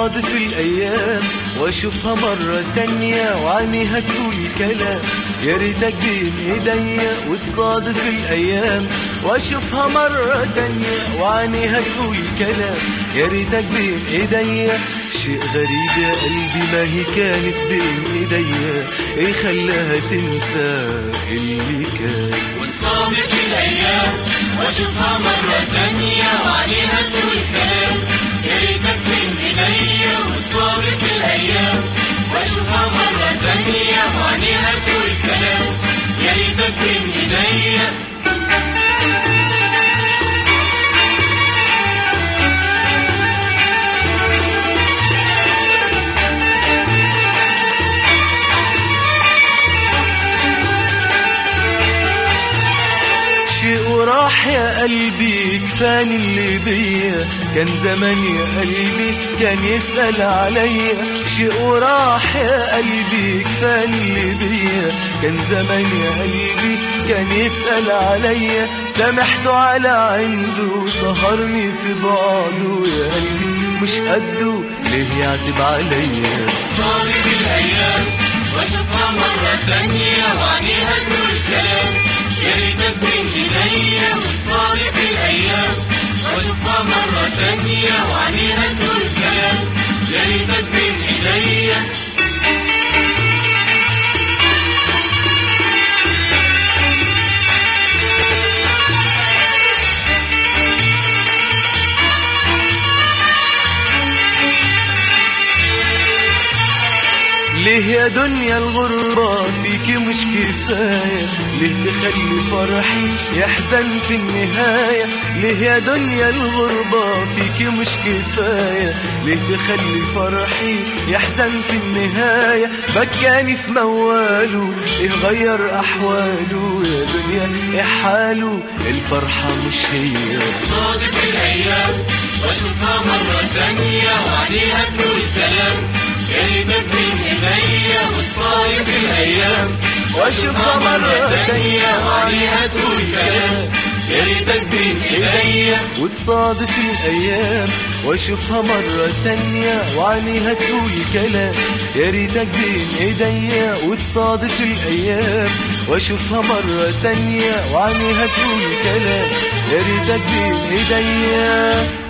وتصادف الأيام وأشوفها مرة تانية وعينيها تقول كلام يا ريتك بين ايديا وتصادف الأيام وأشوفها مرة تانية وعينيها تقول كلام يا ريتك بين ايديا شيء غريب يا قلبي ما هي كانت بين ايديا ايه خلاها تنسى اللي كان ونصادف الأيام وأشوفها مرة تانية وعليها تقول كلام يا ريتك بين إيديا وتصادف الأيام وأشوفها مرة تانية وعليها تقول كلام يا ريتك بين إيديا شيء وراح يا قلبي كفاني اللي بيا كان زمان يا قلبي كان يسأل عليا شيء وراح يا قلبي كفاني اللي بيا كان زمان يا قلبي كان يسأل عليا سامحته على عنده سهرني في بعضه يا قلبي مش قده ليه يعتب عليا صادف الأيام وأشوفها مرة تانية وعليها تقول كلام يا ريتك بين إيديا وتصادف الأيام وأشوفها مرة تانية وعليها تقول كلام يا ريتك بين إيديا ليه يا دنيا الغربة فيكي مش كفاية ليه تخلي فرحي يحزن في النهاية ليه يا دنيا الغربة فيكي مش كفاية ليه تخلي فرحي يحزن في النهاية بكاني في مواله ايه غير احواله يا دنيا ايه حاله الفرحة مش هي صادف الأيام وأشوفها مرة تانية وعليها تقول كلام يا ريتك بين إيديا وتصادف الأيام واشوفها مرة تانية وعليها تقول كلام يا ريتك بين إيديا وتصادف الأيام وأشوفها مرة تانية وعليها تقول كلام يا ريتك بين إيديا وتصادف الأيام وأشوفها مرة تانية وعليها تقول كلام يا ريتك بين إيديا